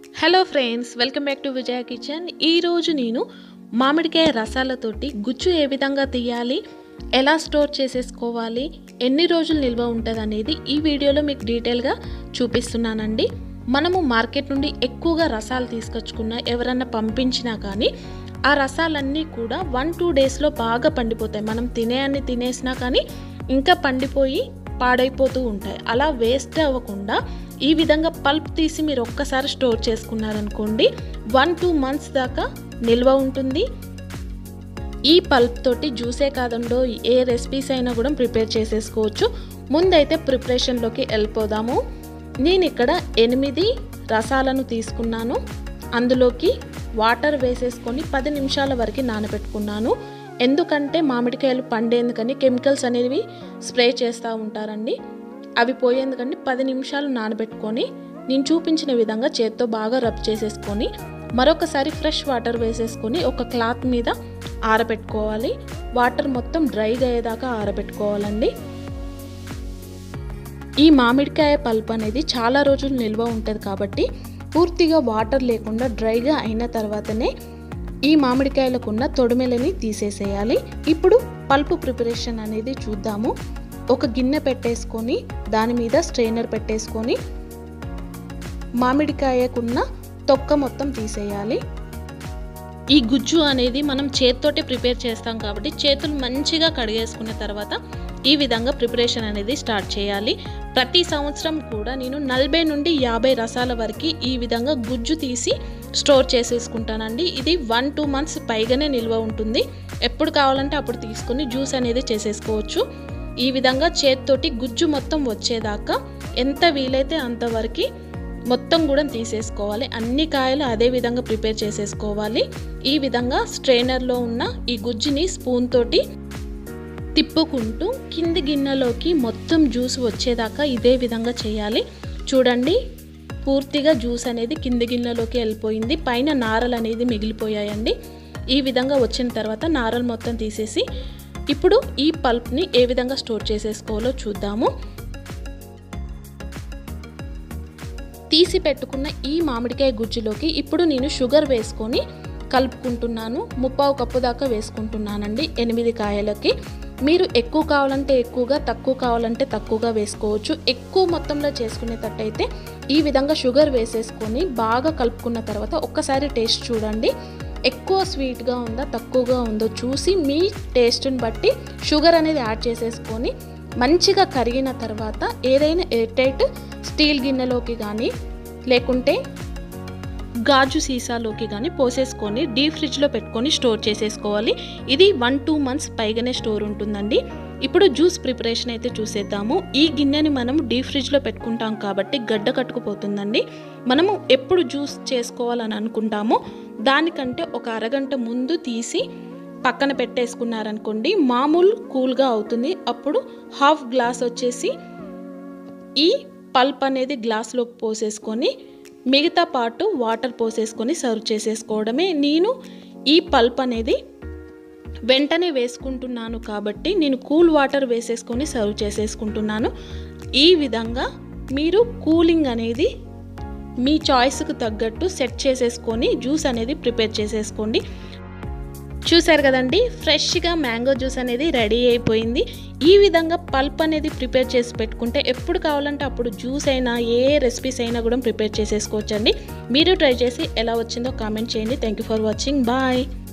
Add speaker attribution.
Speaker 1: hello friends welcome back to Vijaya kitchen ఈరోజు నేను మామిడికాయ రసాలతోటి గుజ్జు ఏ విధంగా తీయాలి ఎలా స్టోర్ చేసేసుకోవాలి ఎన్ని రోజులు నిల్వ ఉంటుంది అనేది ఈ వీడియోలో మీకు డీటెయిల్గా చూపిస్తున్నానండి మనము మార్కెట్ నుండి ఎక్కువగా రసాలు తీసుకొచ్చుకున్న ఎవరన్నా పంపించినా కానీ ఆ రసాలన్నీ కూడా వన్ టూ డేస్లో బాగా పండిపోతాయి మనం తినే అన్ని తినేసినా కానీ ఇంకా పండిపోయి పాడైపోతూ ఉంటాయి అలా వేస్ట్ అవ్వకుండా ఈ విధంగా పల్ప్ తీసి మీరు ఒక్కసారి స్టోర్ చేసుకున్నారనుకోండి వన్ టూ మంత్స్ దాకా నిల్వ ఉంటుంది ఈ పల్ప్ తోటి జ్యూసే కాదండో ఏ రెసిపీస్ అయినా కూడా ప్రిపేర్ చేసేసుకోవచ్చు ముందైతే ప్రిపరేషన్లోకి వెళ్ళిపోదాము నేను ఇక్కడ ఎనిమిది రసాలను తీసుకున్నాను అందులోకి వాటర్ వేసేసుకొని పది నిమిషాల వరకు నానబెట్టుకున్నాను ఎందుకంటే మామిడికాయలు పండేందుకని కెమికల్స్ అనేవి స్ప్రే చేస్తూ ఉంటారండి అవి పోయేందుకంటే పది నిమిషాలు నానబెట్టుకొని నేను చూపించిన విధంగా చేత్తో బాగా రబ్ చేసేసుకొని మరొకసారి ఫ్రెష్ వాటర్ వేసేసుకొని ఒక క్లాత్ మీద ఆరబెట్టుకోవాలి వాటర్ మొత్తం డ్రైగా అయ్యేదాకా ఆరబెట్టుకోవాలండి ఈ మామిడికాయ పల్ప్ అనేది చాలా రోజులు నిల్వ ఉంటుంది కాబట్టి పూర్తిగా వాటర్ లేకుండా డ్రైగా అయిన తర్వాతనే ఈ మామిడికాయలకు ఉన్న తొడిమెలని తీసేసేయాలి ఇప్పుడు పల్పు ప్రిపరేషన్ అనేది చూద్దాము ఒక గిన్నె పెట్టేసుకొని దాని మీద స్ట్రైనర్ పెట్టేసుకొని మామిడికాయకున్న తొక్క మొత్తం తీసేయాలి ఈ గుజ్జు అనేది మనం చేత్తోటి ప్రిపేర్ చేస్తాం కాబట్టి చేతులు మంచిగా కడిగేసుకున్న తర్వాత ఈ విధంగా ప్రిపరేషన్ అనేది స్టార్ట్ చేయాలి ప్రతి సంవత్సరం కూడా నేను నలభై నుండి యాభై రసాల వరకు ఈ విధంగా గుజ్జు తీసి స్టోర్ చేసేసుకుంటానండి ఇది వన్ టూ మంత్స్ పైగానే నిల్వ ఉంటుంది ఎప్పుడు కావాలంటే అప్పుడు తీసుకొని జ్యూస్ అనేది చేసేసుకోవచ్చు ఈ విధంగా చేత్తోటి గుజ్జు మొత్తం వచ్చేదాకా ఎంత వీలైతే అంతవరకు మొత్తం కూడా తీసేసుకోవాలి అన్ని కాయలు అదే విధంగా ప్రిపేర్ చేసేసుకోవాలి ఈ విధంగా స్ట్రైనర్లో ఉన్న ఈ గుజ్జుని స్పూన్ తోటి తిప్పుకుంటూ కింది గిన్నెలోకి మొత్తం జ్యూస్ వచ్చేదాకా ఇదే విధంగా చేయాలి చూడండి పూర్తిగా జ్యూస్ అనేది కింది గిన్నెలోకి వెళ్ళిపోయింది పైన నారలు అనేది మిగిలిపోయాయండి ఈ విధంగా వచ్చిన తర్వాత నారలు మొత్తం తీసేసి ఇప్పుడు ఈ పల్ప్ని ఏ విధంగా స్టోర్ చేసేసుకోవాలో చూద్దాము తీసి పెట్టుకున్న ఈ మామిడికాయ గుజ్జులోకి ఇప్పుడు నేను షుగర్ వేసుకొని కలుపుకుంటున్నాను ముప్పావు కప్పు దాకా వేసుకుంటున్నానండి ఎనిమిది కాయలకి మీరు ఎక్కువ కావాలంటే ఎక్కువగా తక్కువ కావాలంటే తక్కువగా వేసుకోవచ్చు ఎక్కువ మొత్తంలో చేసుకునేటట్టయితే ఈ విధంగా షుగర్ వేసేసుకొని బాగా కలుపుకున్న తర్వాత ఒక్కసారి టేస్ట్ చూడండి ఎక్కువ స్వీట్గా ఉందా తక్కువగా ఉందో చూసి మీ టేస్ట్ని బట్టి షుగర్ అనేది యాడ్ చేసేసుకొని మంచిగా కరిగిన తర్వాత ఏదైనా ఎయిర్టైట్ స్టీల్ గిన్నెలోకి కానీ లేకుంటే గాజు సీసాలోకి కానీ పోసేసుకొని డీప్ ఫ్రిడ్జ్లో పెట్టుకొని స్టోర్ చేసేసుకోవాలి ఇది వన్ టూ మంత్స్ పైగానే స్టోర్ ఉంటుందండి ఇప్పుడు జ్యూస్ ప్రిపరేషన్ అయితే చూసేద్దాము ఈ గిన్నెని మనం డీప్ ఫ్రిడ్జ్లో పెట్టుకుంటాం కాబట్టి గడ్డ కట్టుకుపోతుందండి మనము ఎప్పుడు జ్యూస్ చేసుకోవాలని అనుకుంటామో దానికంటే ఒక అరగంట ముందు తీసి పక్కన పెట్టేసుకున్నారనుకోండి మామూలు కూల్గా అవుతుంది అప్పుడు హాఫ్ గ్లాస్ వచ్చేసి ఈ పల్ప్ అనేది గ్లాస్లోకి పోసేసుకొని మిగతా పాటు వాటర్ పోసేసుకొని సర్వ్ చేసేసుకోవడమే నేను ఈ పల్ప్ అనేది వెంటనే వేసుకుంటున్నాను కాబట్టి నేను కూల్ వాటర్ వేసేసుకొని సర్వ్ చేసేసుకుంటున్నాను ఈ విధంగా మీరు కూలింగ్ అనేది మీ చాయిస్కి తగ్గట్టు సెట్ చేసేసుకొని జ్యూస్ అనేది ప్రిపేర్ చేసేసుకోండి చూసారు కదండి ఫ్రెష్గా మ్యాంగో జ్యూస్ అనేది రెడీ అయిపోయింది ఈ విధంగా పల్ప్ అనేది ప్రిపేర్ చేసి పెట్టుకుంటే ఎప్పుడు కావాలంటే అప్పుడు జ్యూస్ అయినా ఏ రెసిపీస్ అయినా కూడా ప్రిపేర్ చేసేసుకోవచ్చండి మీరు ట్రై చేసి ఎలా వచ్చిందో కామెంట్ చేయండి thank you for watching bye